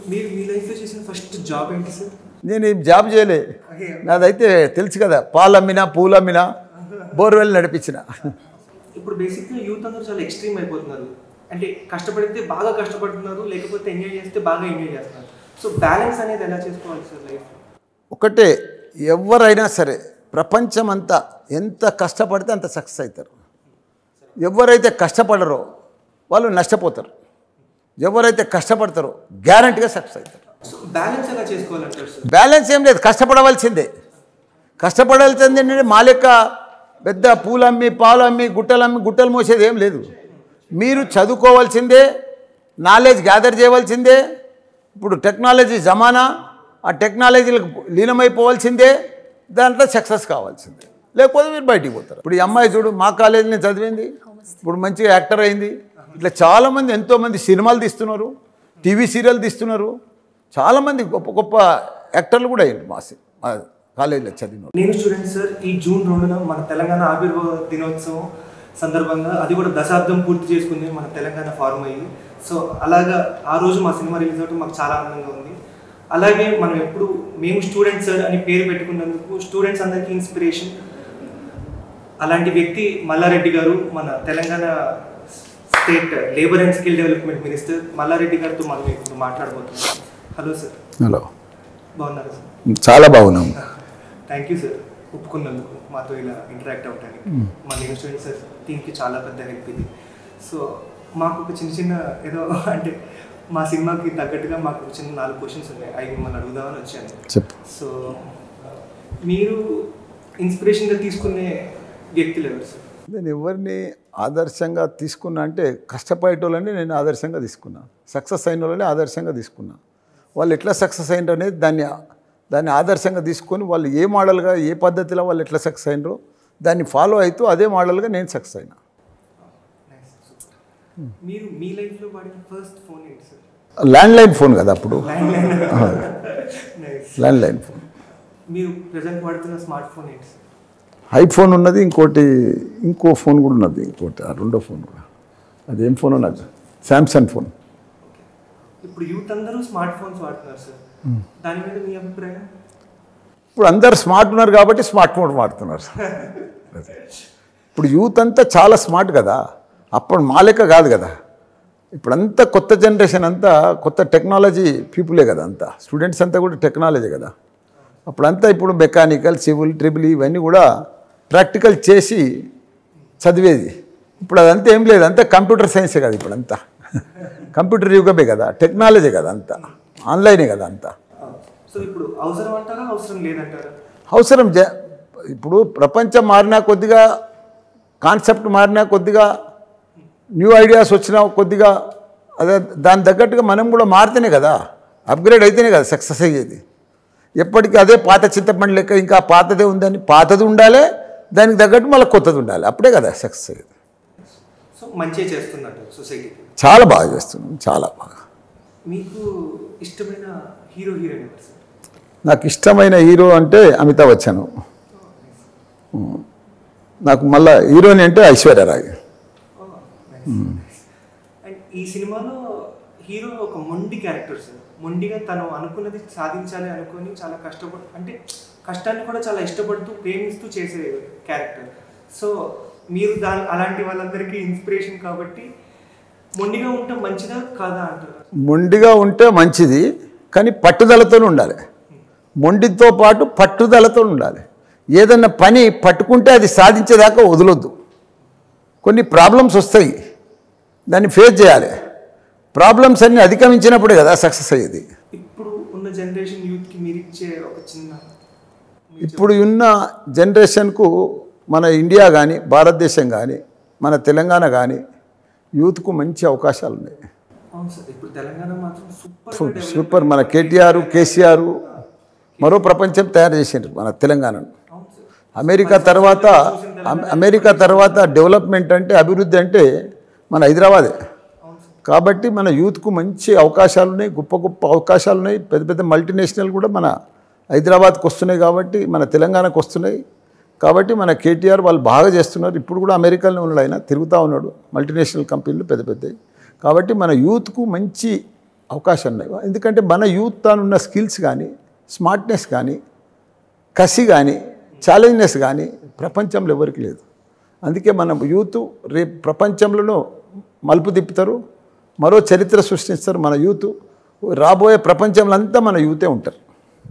మీరు మీ లైఫ్లో చేసిన ఫస్ట్ జాబ్ ఏంటి సార్ నేను ఏం జాబ్ చేయలే నాదైతే తెలుసు కదా పాలు అమ్మినా పూలు అమ్మినా బోర్వెల్ నడిపించిన ఇప్పుడు బేసిక్గా యూత్ అందరూ చాలా ఎక్స్ట్రీమ్ అయిపోతున్నారు అంటే కష్టపడితే బాగా కష్టపడుతున్నారు లేకపోతే ఎంజాయ్ చేస్తే బాగా ఎంజాయ్ చేస్తున్నారు సో బ్యాలెన్స్ అనేది ఎలా చేసుకోవాలి సార్ లైఫ్ ఒకటే ఎవరైనా సరే ప్రపంచం అంతా ఎంత కష్టపడితే అంత సక్సెస్ అవుతారు ఎవరైతే కష్టపడరో వాళ్ళు నష్టపోతారు ఎవరైతే కష్టపడతారో గ్యారంటీగా సక్సెస్ అవుతారు సో బ్యాలెన్స్ ఎలా చేసుకోవాలంటారు సార్ బ్యాలెన్స్ ఏం లేదు కష్టపడవలసిందే కష్టపడాల్సింది ఏంటంటే మా లెక్క పెద్ద పూలమ్మి పాలు అమ్మి గుట్టలు అమ్మి గుట్టలు మోసేది ఏం లేదు మీరు చదువుకోవాల్సిందే నాలెడ్జ్ గ్యాదర్ చేయవలసిందే ఇప్పుడు టెక్నాలజీ జమానా ఆ టెక్నాలజీలకు లీనమైపోవాల్సిందే దాంట్లో సక్సెస్ కావాల్సిందే లేకపోతే మీరు బయటికి పోతారు ఇప్పుడు ఈ అమ్మాయి చూడు మా కాలేజీని చదివింది ఇప్పుడు మంచిగా యాక్టర్ అయింది ఇట్లా చాలామంది ఎంతోమంది సినిమాలు తీస్తున్నారు టీవీ సీరియల్ తీస్తున్నారు చాలామంది గొప్ప గొప్ప యాక్టర్లు కూడా అయ్యారు మా సి- మా కాలేజీలో చదివిన నేను స్టూడెంట్ సార్ ఈ జూన్ రెండున మన తెలంగాణ ఆవిర్భావ దినోత్సవం సందర్భంగా అది కూడా దశాబ్దం పూర్తి చేసుకుంది మన తెలంగాణ ఫార్మ్ అయ్యి సో అలాగా ఆ రోజు మా సినిమా రిలీజ్ అవడం మాకు చాలా ఆనందంగా ఉంది అలాగే మనం ఎప్పుడు మేము స్టూడెంట్ సార్ అని పేరు పెట్టుకున్నందుకు స్టూడెంట్స్ అందరికీ ఇన్స్పిరేషన్ అలాంటి వ్యక్తి మల్లారెడ్డి గారు మన Telangana state labour and skill development minister Mallareddy గారితో మనం ఇప్పుడు మాట్లాడబోతున్నాం హలో సార్ హలో బాగున్నారా సార్ చాలా బాగున్నాం థ్యాంక్ యూ సార్ ఒప్పుకున్నందుకు మాతో ఇలా ఇంటరాక్ట్ అవ్వడానికి మా లీగల్ స్టూడెంట్ సార్ టీంకి చాలా పెద్ద హెల్ప్ ఇది సో మాకు ఒక చిన్న చిన్న ఏదో అంటే మా సినిమాకి తగ్గట్టుగా మాకు ఒక చిన్న నాలుగు క్వశ్చన్స్ ఉన్నాయి అవి మిమ్మల్ని అడుగుదామని వచ్చాను చెప్పు సో మీరు ఇన్స్పిరేషన్గా తీసుకునే వ్యక్తులు ఎవరు సార్ నేను ఎవరిని ఆదర్శంగా తీసుకున్నా అంటే కష్టపడేటోళ్ళని నేను ఆదర్శంగా తీసుకున్నా సక్సెస్ అయిన వాళ్ళని ఆదర్శంగా తీసుకున్నా వాళ్ళు ఎట్లా సక్సెస్ అయినారు అనేది దాన్ని దాన్ని ఆదర్శంగా తీసుకొని వాళ్ళు ఏ మోడల్గా ఏ పద్ధతిలో వాళ్ళు ఎట్లా సక్సెస్ అయినరో దాన్ని ఫాలో అవుతూ అదే మోడల్గా నేను సక్సెస్ అయినా నైస్ సూపర్ మీరు మీ లైఫ్లో వాడిన ఫస్ట్ ఫోన్ ఏంటి సార్ ల్యాండ్లైన్ ఫోన్ కదా అప్పుడు land line nice landline phone మీరు ప్రజెంట్ వాడుతున్న స్మార్ట్ ఫోన్ ఏంటి సార్ ఐఫోన్ ఉన్నది ఇంకోటి ఇంకో ఫోన్ కూడా ఉన్నది ఇంకోటి ఆ రెండో ఫోన్ కూడా అదేం ఫోన్ ఉన్నది శాంసంగ్ ఫోన్ ఇప్పుడు యూత్ అందరూ స్మార్ట్ ఫోన్స్ వాడుతున్నారు సార్ దాని మీద మీ అభిప్రాయం ఇప్పుడు అందరు స్మార్ట్ ఉన్నారు కాబట్టి స్మార్ట్ ఫోన్ వాడుతున్నారు అదే. ఇప్పుడు యూత్ అంతా చాలా స్మార్ట్ కదా అప్పుడు మా లెక్క కాదు కదా ఇప్పుడు అంతా కొత్త జనరేషన్ అంతా కొత్త టెక్నాలజీ పీపులే కదా అంతా స్టూడెంట్స్ అంతా కూడా టెక్నాలజీ కదా అప్పుడంతా ఇప్పుడు మెకానికల్ సివిల్ ట్రిపుల్ ఇవన్నీ కూడా ప్రాక్టికల్ చేసి చదివేది ఇప్పుడు అదంతా ఏం లేదు అంతా కంప్యూటర్ సైన్సే కదా ఇప్పుడంతా కంప్యూటర్ యుగమే కదా టెక్నాలజీ కదా అంతా ఆన్లైనే కదా అంతా సో ఇప్పుడు అవసరం అంటారా అవసరం లేదంటారా అవసరం జ ఇప్పుడు ప్రపంచం మారినా కొద్దిగా కాన్సెప్ట్ మారినా కొద్దిగా న్యూ ఐడియాస్ వచ్చినా కొద్దిగా అదే దాని తగ్గట్టుగా మనం కూడా మారితేనే కదా అప్గ్రేడ్ అయితేనే కదా సక్సెస్ అయ్యేది ఎప్పటికీ అదే పాత చింతపండు లెక్క ఇంకా పాతదే ఉందని పాతది ఉండాలి దానికి తగ్గట్టు మళ్ళీ కొత్తది ఉండాలి అప్పుడే కదా సక్సెస్ అయ్యేది సో మంచిగా చేస్తున్నట్టు సొసైటీకి చాలా బాగా చేస్తున్నాం చాలా బాగా మీకు ఇష్టమైన హీరో హీరోయిన్ ఎవరు సార్ నాకు ఇష్టమైన హీరో అంటే అమితాబ్ బచ్చన్ నాకు మళ్ళా హీరోని అంటే ఐశ్వర్యరాయ్ అండ్ ఈ సినిమాలో హీరో ఒక మొండి క్యారెక్టర్ సార్ మొండిగా తను అనుకున్నది సాధించాలి అనుకొని చాలా కష్టపడు అంటే కష్టాన్ని కూడా చాలా ఇష్టపడుతూ ప్రేమిస్తూ చేసే క్యారెక్టర్ సో మీరు దాని అలాంటి వాళ్ళందరికీ ఇన్స్పిరేషన్ కాబట్టి మొండిగా ఉంటే మంచిదా కాదా అంటారు మొండిగా ఉంటే మంచిది కానీ పట్టుదలతో ఉండాలి మొండితో పాటు పట్టుదలతో ఉండాలి ఏదన్నా పని పట్టుకుంటే అది సాధించేదాకా వదలొద్దు కొన్ని ప్రాబ్లమ్స్ వస్తాయి దాన్ని ఫేస్ చేయాలి ప్రాబ్లమ్స్ అన్ని అధిగమించినప్పుడే కదా సక్సెస్ అయ్యేది ఇప్పుడు ఉన్న జనరేషన్ యూత్కి మీరు ఇచ్చే ఒక చిన్న ఇప్పుడు ఉన్న జనరేషన్కు మన ఇండియా కానీ భారతదేశం కానీ మన తెలంగాణ కానీ యూత్కు మంచి అవకాశాలు ఉన్నాయి అవును సార్ ఇప్పుడు తెలంగాణ మాత్రం సూపర్ సూపర్ మన కేటీఆర్ కేసీఆర్ మరో ప్రపంచం తయారు చేసిండ్రు మన తెలంగాణను అవును సార్ అమెరికా తర్వాత అమె- అమెరికా తర్వాత డెవలప్మెంట్ అంటే అభివృద్ధి అంటే మన హైదరాబాదే అవును సార్ కాబట్టి మన యూత్కు మంచి అవకాశాలు ఉన్నాయి గొప్ప గొప్ప అవకాశాలు ఉన్నాయి పెద్ద పెద్ద మల్టీనేషనల్ కూడా మన హైదరాబాద్కి వస్తున్నాయి కాబట్టి మన తెలంగాణకు వస్తున్నాయి కాబట్టి మన కేటీఆర్ వాళ్ళు బాగా చేస్తున్నారు ఇప్పుడు కూడా అమెరికాలో ఉన్నాడు ఆయన తిరుగుతూ ఉన్నాడు మల్టీనేషనల్ కంపెనీలు పెద్ద పెద్దవి కాబట్టి మన యూత్కు మంచి అవకాశం ఉన్నాయి ఎందుకంటే మన యూత్ తానున్న స్కిల్స్ కానీ స్మార్ట్నెస్ కానీ కసి కానీ ఛాలెంజ్నెస్ కానీ ప్రపంచంలో ఎవరికి లేదు అందుకే మన యూత్ రేపు ప్రపంచంలోనూ మలుపు తిప్పుతారు మరో చరిత్ర సృష్టిస్తారు మన యూత్ రాబోయే ప్రపంచంలో అంతా మన యూతే ఉంటారు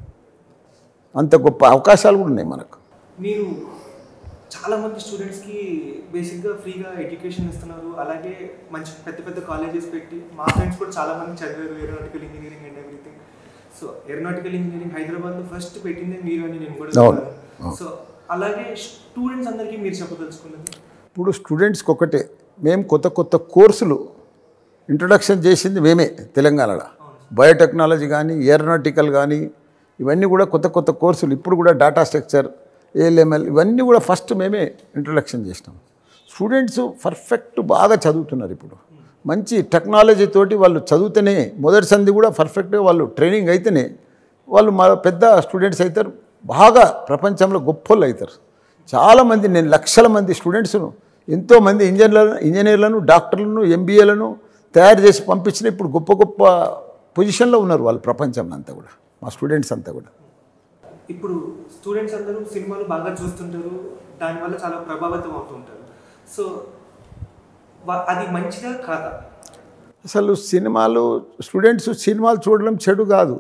అంత గొప్ప అవకాశాలు కూడా ఉన్నాయి మనకు మీరు చాలా మంది స్టూడెంట్స్కి బేసిక్గా ఫ్రీగా ఎడ్యుకేషన్ ఇస్తున్నారు అలాగే మంచి పెద్ద పెద్ద కాలేజెస్ పెట్టి మా ఫ్రెండ్స్ కూడా చాలా మంది చదివారు aeronautical engineering and everything so aeronautical engineering హైదరాబాద్లో ఫస్ట్ పెట్టిందే మీరు అని నేను కూడా అవును. చెప్పాను సో అలాగే స్టూడెంట్స్ అందరికీ మీరు చెప్పదలుచుకున్నది ఇప్పుడు స్టూడెంట్స్కి ఒకటే మేము కొత్త కొత్త కోర్సులు ఇంట్రడక్షన్ చేసింది మేమే తెలంగాణలో బయోటెక్నాలజీ కానీ ఏరోనాటికల్ కానీ ఇవన్నీ కూడా కొత్త కొత్త కోర్సులు ఇప్పుడు కూడా డేటా స్ట్రక్చర్ ఏఎల్ఎంఎల్ ఇవన్నీ కూడా ఫస్ట్ మేమే ఇంట్రడక్షన్ చేసినాం స్టూడెంట్స్ పర్ఫెక్ట్ బాగా చదువుతున్నారు ఇప్పుడు మంచి టెక్నాలజీ తోటి వాళ్ళు చదివితేనే మొదటి సంధి కూడా పర్ఫెక్ట్గా వాళ్ళు ట్రైనింగ్ అయితేనే వాళ్ళు మా పెద్ద స్టూడెంట్స్ అవుతారు బాగా ప్రపంచంలో గొప్పోళ్ళు అవుతారు చాలామంది నేను లక్షల మంది స్టూడెంట్స్ను ఎంతోమంది ఇంజనీర్లను ఇంజనీర్లను డాక్టర్లను ఎంబీఏలను తయారు చేసి పంపించిన ఇప్పుడు గొప్ప గొప్ప పొజిషన్లో ఉన్నారు వాళ్ళు ప్రపంచంలో అంతా కూడా మా స్టూడెంట్స్ అంతా కూడా ఇప్పుడు స్టూడెంట్స్ అందరూ సినిమాలు బాగా చూస్తుంటారు దానివల్ల చాలా ప్రభావితం అవుతుంటారు సో వా- అది మంచిదా కాదా అసలు సినిమాలు స్టూడెంట్స్ సినిమాలు చూడడం చెడు కాదు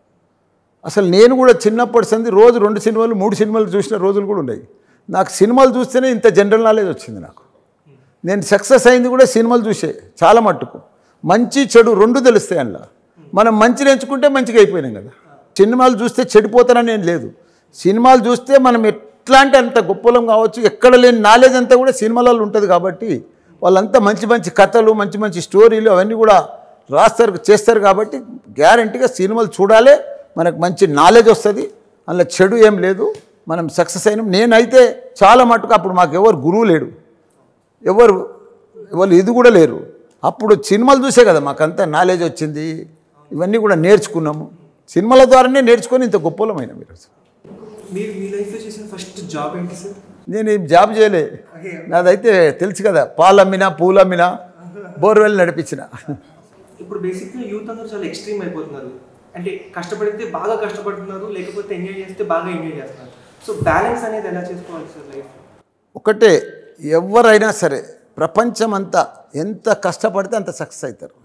అసలు నేను కూడా చిన్నప్పటి సంది రోజు రెండు సినిమాలు మూడు సినిమాలు చూసిన రోజులు కూడా ఉన్నాయి నాకు సినిమాలు చూస్తేనే ఇంత జనరల్ నాలెడ్జ్ వచ్చింది నాకు నేను సక్సెస్ అయింది కూడా సినిమాలు చూసే చాలా మట్టుకు మంచి చెడు రెండు తెలుస్తాయి అందులో మనం మంచిని ఎంచుకుంటే మంచిగా అయిపోయినాం కదా సినిమాలు చూస్తే చెడిపోతానని ఏం లేదు సినిమాలు చూస్తే మనం ఎట్లా అంటే అంత గొప్పలం కావచ్చు ఎక్కడ లేని నాలెడ్జ్ అంతా కూడా సినిమాలలో ఉంటుంది కాబట్టి వాళ్ళంతా మంచి మంచి కథలు మంచి మంచి స్టోరీలు అవన్నీ కూడా రాస్తారు చేస్తారు కాబట్టి గ్యారంటీగా సినిమాలు చూడాలి మనకు మంచి నాలెడ్జ్ వస్తుంది అందులో చెడు ఏం లేదు మనం సక్సెస్ అయినాం నేనైతే చాలా మట్టుకు అప్పుడు మాకు ఎవరు గురువు లేడు ఎవరు వాళ్ళు ఇది కూడా లేరు అప్పుడు సినిమాలు చూసే కదా మాకంతా నాలెడ్జ్ వచ్చింది ఇవన్నీ కూడా నేర్చుకున్నాము సినిమాల ద్వారానే నేర్చుకొని ఇంత గొప్పలమైన మీరు మీరు మీ లైఫ్లో చేసిన ఫస్ట్ జాబ్ ఏంటి సార్ నేను ఏం జాబ్ చేయలే నాదైతే తెలుసు కదా పాలు అమ్మినా పూలు అమ్మినా బోర్వెల్ నడిపించిన ఇప్పుడు బేసిక్గా యూత్ అందరూ చాలా ఎక్స్ట్రీమ్ అయిపోతున్నారు అంటే కష్టపడితే బాగా కష్టపడుతున్నారు లేకపోతే ఎంజాయ్ చేస్తే బాగా ఎంజాయ్ చేస్తున్నారు సో బ్యాలెన్స్ అనేది ఎలా చేసుకోవాలి సార్ లైఫ్ ఒకటే ఎవరైనా సరే ప్రపంచం అంతా ఎంత కష్టపడితే అంత సక్సెస్ అవుతారు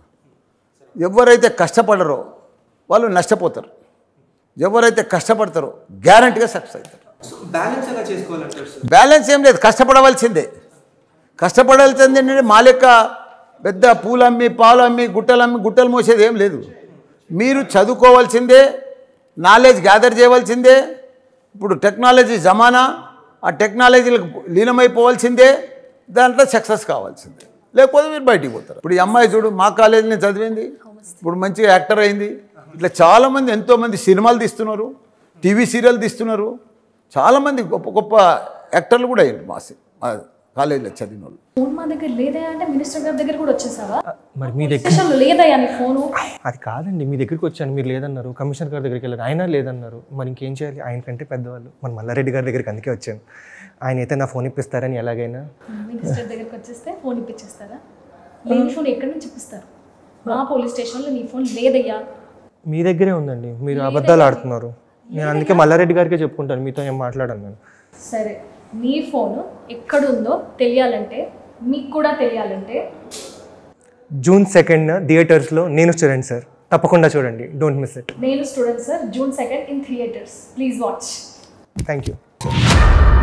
ఎవరైతే కష్టపడరో వాళ్ళు నష్టపోతారు ఎవరైతే కష్టపడతారో గ్యారంటీగా సక్సెస్ అవుతారు సో బ్యాలెన్స్ ఎలా చేసుకోవాలంటారు సార్ బ్యాలెన్స్ ఏం లేదు కష్టపడవలసిందే కష్టపడాల్సింది ఏంటంటే మా లెక్క పెద్ద పూలు అమ్మి పాలు అమ్మి గుట్టలు అమ్మి గుట్టలు మోసేది ఏం లేదు మీరు చదువుకోవాల్సిందే నాలెడ్జ్ గ్యాదర్ చేయవలసిందే ఇప్పుడు టెక్నాలజీ జమానా ఆ టెక్నాలజీలకు లీనమైపోవాల్సిందే దాంట్లో సక్సెస్ కావాల్సిందే లేకపోతే మీరు బయటికి పోతారు ఇప్పుడు ఈ అమ్మాయి చూడు మా కాలేజీని చదివింది ఇప్పుడు మంచిగా యాక్టర్ అయింది ఇట్లా చాలామంది ఎంతోమంది సినిమాలు తీస్తున్నారు టీవీ సీరియల్ తీస్తున్నారు చాలామంది గొప్ప గొప్ప యాక్టర్లు కూడా అయ్యారు మా సి- మా కాలేజీలో చదివిన వాళ్ళు ఫోన్ మా దగ్గర లేదా అంటే మినిస్టర్ గారి దగ్గర కూడా వచ్చేసావా మరి మీ దగ్గర స్టేషన్లో లేదయ్యా నీ ఫోను అది కాదండి మీ దగ్గరికి వచ్చాను మీరు లేదన్నారు కమిషనర్ గారి దగ్గరికి వెళ్ళారు ఆయన లేదన్నారు మరి ఇంకేం చేయాలి ఆయన కంటే పెద్దవాళ్ళు మన మల్లారెడ్డి గారి దగ్గరికి అందుకే వచ్చాను ఆయన అయితే నా ఫోన్ ఇప్పిస్తారని ఎలాగైనా మినిస్టర్ దగ్గరికి వచ్చేస్తే ఫోన్ ఇప్పించేస్తారా లేని ఫోన్ ఎక్కడి నుంచి ఇప్పిస్తారు మా పోలీస్ స్టేషన్లో నీ ఫోన్ లేదయ్యా మీ దగ్గరే ఉందండి మీరు అబద్ధాలు ఆడుతున్నారు నేను అందుకే మల్లారెడ్డి గారికే చెప్పుకుంటాను మీతో ఏం మాట్లాడాను నేను సరే నీ ఫోన్ ఎక్కడుందో తెలియాలంటే మీకు కూడా తెలియాలంటే జూన్ సెకండ్ థియేటర్స్లో నేను స్టూడెంట్ సార్ తప్పకుండా చూడండి డోంట్ మిస్ ఇట్ నేను student sir June second in theatres please watch thank you